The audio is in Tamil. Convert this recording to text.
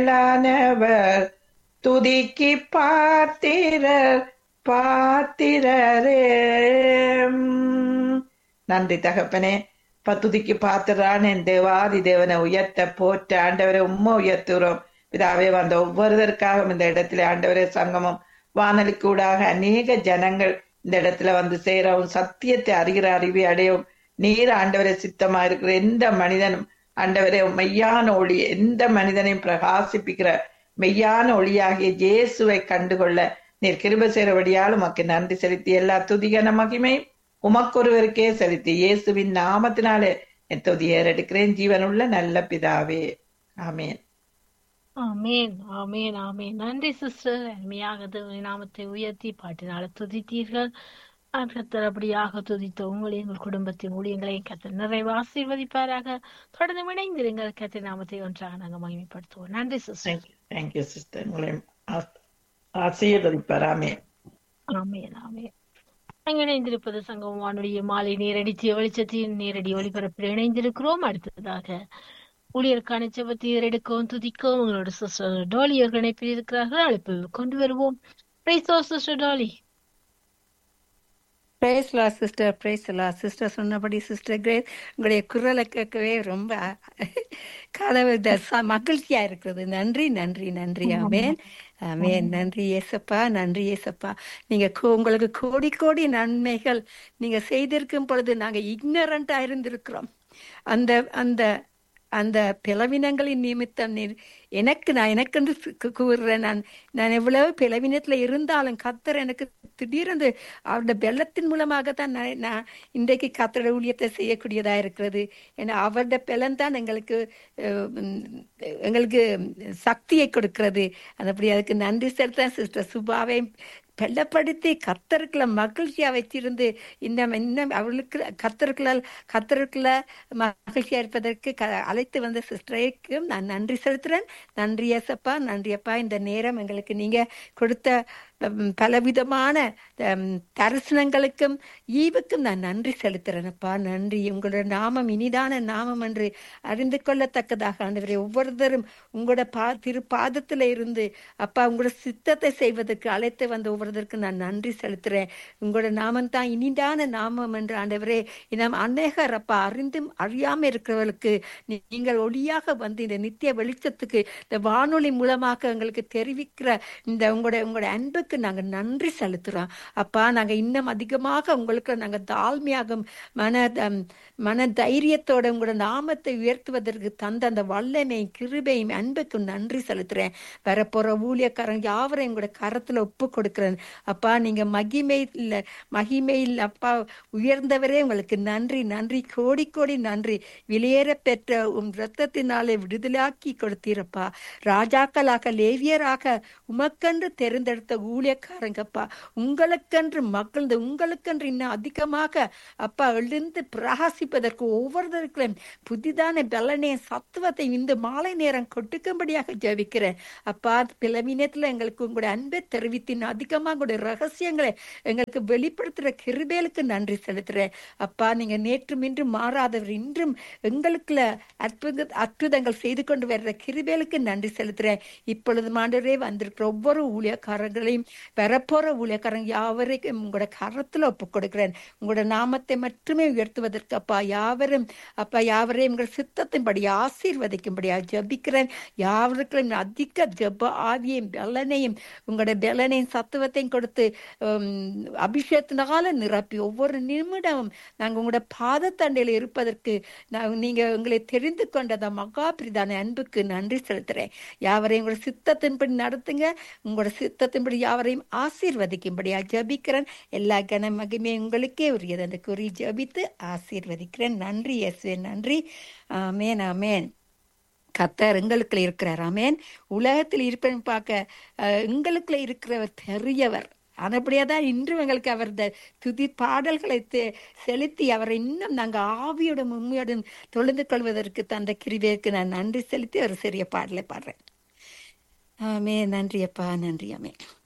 மேலானவர் துதிக்கு பாத்திரர் பாத்திரரே நன்றி தகப்பனே பத்துதிக்கு பாத்திரான் என் தேவாதி தேவனை உயர்த்த போற்ற ஆண்டவரை உம்மை உயர்த்துகிறோம் பிதாவே வந்த ஒவ்வொருவருக்காகவும் இந்த இடத்துல ஆண்டவரே சங்கமம் வானொலி கூடாக அநேக ஜனங்கள் இந்த இடத்துல வந்து சேரவும் சத்தியத்தை அறிகிற அறிவை அடையவும் நீர் ஆண்டவரை சித்தமா இருக்கிற எந்த மனிதனும் ஆண்டவரே மெய்யான ஒளி எந்த மனிதனையும் பிரகாசிப்பிக்கிற மெய்யான ஒளியாகிய இயேசுவை கண்டுகொள்ள நீர் கிருப செய்கிறபடியால் உமக்கு நன்றி செலுத்தி எல்லா துதிகன மகிமை உமக்கொருவருக்கே செலுத்தி இயேசுவின் நாமத்தினாலே என் துதியை எடுக்கிறேன் ஜீவனுள்ள நல்ல பிதாவே ஆமேன் ஆமேன் ஆமேன் ஆமேன் நன்றி சிஸ்டர் அருமையாக தேவனின் நாமத்தை உயர்த்தி பாட்டினால துதித்தீர்கள் கத்தர் அப்படியாக துதித்த உங்களையும் உங்கள் குடும்பத்தின் ஊழியங்களையும் கத்தர் நிறைவு ஆசீர்வதிப்பாராக தொடர்ந்து இணைந்திருங்கள் கத்தர் நாமத்தை ஒன்றாக நாங்கள் மகிமைப்படுத்துவோம் நன்றி சிஸ்டர் தேங்க்யூ தேங்க்யூ சிஸ்டர் உங்களையும் ஆஸ்- ஆசீர்வதிப்பார் ஆமேன் ஆமேன் ஆமேன் அங்கே இணைந்திருப்பது சங்கம் வானொலிய மாலை நேரடித்திய வெளிச்சத்தின் நேரடி ஒளிபரப்பில் இணைந்திருக்கிறோம் அடுத்ததாக ஊழியருக்கான செவத்தை ஏறெடுக்கவும் துதிக்கவும் உங்களோட சிஸ்டர் டாலி அவர்கள் இணைப்பில் இருக்கிறார்கள் அழைப்பில் கொண்டு வருவோம் சிஸ்டர் டாலி பிரேஸ் லா சிஸ்டர் பிரேஸ் லா சிஸ்டர் சொன்னபடி சிஸ்டர் கிரேஸ் உங்களுடைய குரலை கேட்கவே ரொம்ப கதவு த- ச- மகிழ்ச்சியா இருக்கிறது நன்றி நன்றி நன்றி ஆமேன் ஆமேன் நன்றி ஏசப்பா நன்றி ஏசப்பா நீங்க கோ- உங்களுக்கு கோடி கோடி நன்மைகள் நீங்க செய்திருக்கும் பொழுது நாங்க இக்னரண்டா இருந்திருக்கிறோம் அந்த அந்த அந்த பிளவினங்களின் நிமித்தம் நீர் எனக்கு நான் எனக்கென்று கு- கூறுறேன் நான் நான் எவ்வளவு பிளவினத்துல இருந்தாலும் கத்தர் எனக்கு திடீரென்று அவருடைய பெல்லத்தின் மூலமாகத்தான் நான் நான் இன்றைக்கு கத்தரோட ஊழியத்தை செய்யக்கூடியதா இருக்கிறது ஏன்னா அவருடைய பெலன் தான் எங்களுக்கு அஹ், உம், எங்களுக்கு சக்தியை கொடுக்கிறது அதுபடி அதுக்கு நன்றி செலுத்த சிஸ்டர் சுபாவை பெல்லப்படுத்தி கத்தருக்குள்ள மகிழ்ச்சியா வச்சிருந்து இன்னும் இன்னும் அவர்களுக்கு கத்தருக்குள்ள கத்தருக்குள்ள மகிழ்ச்சியா இருப்பதற்கு க- அழைத்து வந்த சிஸ்டரைக்கும் நான் நன்றி செலுத்துறேன் நன்றி ஏசப்பா நன்றி அப்பா இந்த நேரம் எங்களுக்கு நீங்க கொடுத்த உம், பலவிதமான உம், தரிசனங்களுக்கும் ஈவுக்கும் நான் நன்றி செலுத்துறேனப்பா நன்றி உங்களோட நாமம் இனிதான நாமம் என்று அறிந்து கொள்ளத்தக்கதாக ஆண்டவரே ஒவ்வொருத்தரும் உங்களோட பா திரு பாதத்துல இருந்து அப்பா உங்களோட சித்தத்தை செய்வதற்கு அழைத்து வந்த ஒவ்வொருத்தருக்கும் நான் நன்றி செலுத்துறேன் உங்களோட நாமம் தான் இனிதான நாமம் என்று ஆண்டவரே நாம் அநேகர் அப்பா அறிந்தும் அறியாம இருக்கிறவர்களுக்கு நீ- நீங்கள் ஒளியாக வந்து இந்த நித்திய வெளிச்சத்துக்கு இந்த வானொலி மூலமாக எங்களுக்கு தெரிவிக்கிற இந்த உங்களோட உங்களோட அன்புக்கு நாங்க நன்றி செலுத்துறோம் அப்பா நாங்க இன்னும் அதிகமாக உங்களுக்கு நாங்க தாழ்மையாக மன தம், மன தைரியத்தோட உங்களோட நாமத்தை உயர்த்துவதற்கு தந்த அந்த வல்லமையும் கிருபையும் அன்புக்கும் நன்றி செலுத்துறேன் வரப்போற ஊழியக்காரங்க யாவரையும் உங்களோட கரத்துல ஒப்பு கொடுக்கிறேன் அப்பா நீங்க மகிமையில் மகிமையில் அப்பா உயர்ந்தவரே உங்களுக்கு நன்றி நன்றி கோடி கோடி நன்றி வெளியேற பெற்ற உம் இரத்தத்தினாலே விடுதலாக்கி கொடுத்தீரப்பா ராஜாக்களாக லேவியராக உமக்கென்று தெரிந்தெடுத்த ஊழியக்காரங்கப்பா உங்களுக்கென்று மக்கள் இந்த உங்களுக்கென்று இன்னும் அதிகமாக அப்பா எழுந்து பிரகாசிப்பதற்கு ஒவ்வொருத்தருக்கும் புதிதான பலனைய சத்துவத்தை இந்த மாலை நேரம் கொடுக்கும்படியாக ஜெபிக்கிறேன் அப்பா பிளவினத்துல எங்களுக்கு உங்களுடைய அன்பை தெரிவித்து இன்னும் அதிகமாக உங்களுடைய ரகசியங்களை எங்களுக்கு வெளிப்படுத்துற கிருபேலுக்கு நன்றி செலுத்துறேன் அப்பா நீங்க நேற்றும் இன்றும் மாறாதவர் இன்றும் எங்களுக்குள்ள அற்புத அற்புதங்கள் செய்து கொண்டு வர்ற கிருபேலுக்கு நன்றி செலுத்துறேன் இப்பொழுது மாண்டவரே வந்திருக்கிற ஒவ்வொரு ஊழியக்காரர்களையும் வரப்போற ஊழியக்காரங்க யாவரையும் உங்களோட கரத்துல ஒப்பு கொடுக்கிறேன் உங்களோட நாமத்தை மட்டுமே உயர்த்துவதற்கு அப்பா யாவரும் அப்பா யாவரையும் உங்கள் சித்தத்தின்படி ஆசீர்வதிக்கும்படியா ஜெபிக்கிறேன் யாவருக்கும் அதிக ஜெப ஆவியையும் பலனையும் உங்களோட பலனையும் சத்துவத்தையும் கொடுத்து உம், அபிஷேகத்தினால நிரப்பி ஒவ்வொரு நிமிடமும் நாங்க உங்களோட பாதத்தண்டையில் இருப்பதற்கு நான் நீங்க உங்களை தெரிந்து கொண்டத மகா பிரிதான அன்புக்கு நன்றி செலுத்துறேன் யாவரையும் உங்களோட சித்தத்தின்படி நடத்துங்க உங்களோட சித்தத்தின்படி யாவரையும் ஆசீர்வதிக்கும்படியா ஜெபிக்கிறேன் எல்லா கன மகிமே உங்களுக்கே உரியது அந்த குறி ஜெபித்து ஆசீர்வதிக்கிறேன் நன்றி இயேசுவே நன்றி ஆமேன் ஆமேன் கத்தர் எங்களுக்குள்ள இருக்கிறார் ஆமேன் உலகத்தில் இருப்பேன் பார்க்க அஹ், எங்களுக்குள்ள இருக்கிறவர் பெரியவர் ஆனபடியா தான் இன்றும் எங்களுக்கு அவர் இந்த துதி பாடல்களை தெ- செலுத்தி அவரை இன்னும் நாங்கள் ஆவியோடும் உண்மையோடும் தொழுந்து கொள்வதற்கு தந்த கிருபைக்கு நான் நன்றி செலுத்தி ஒரு சிறிய பாடலை பாடுறேன் ஆமே நன்றி அப்பா நன்றி ஆமே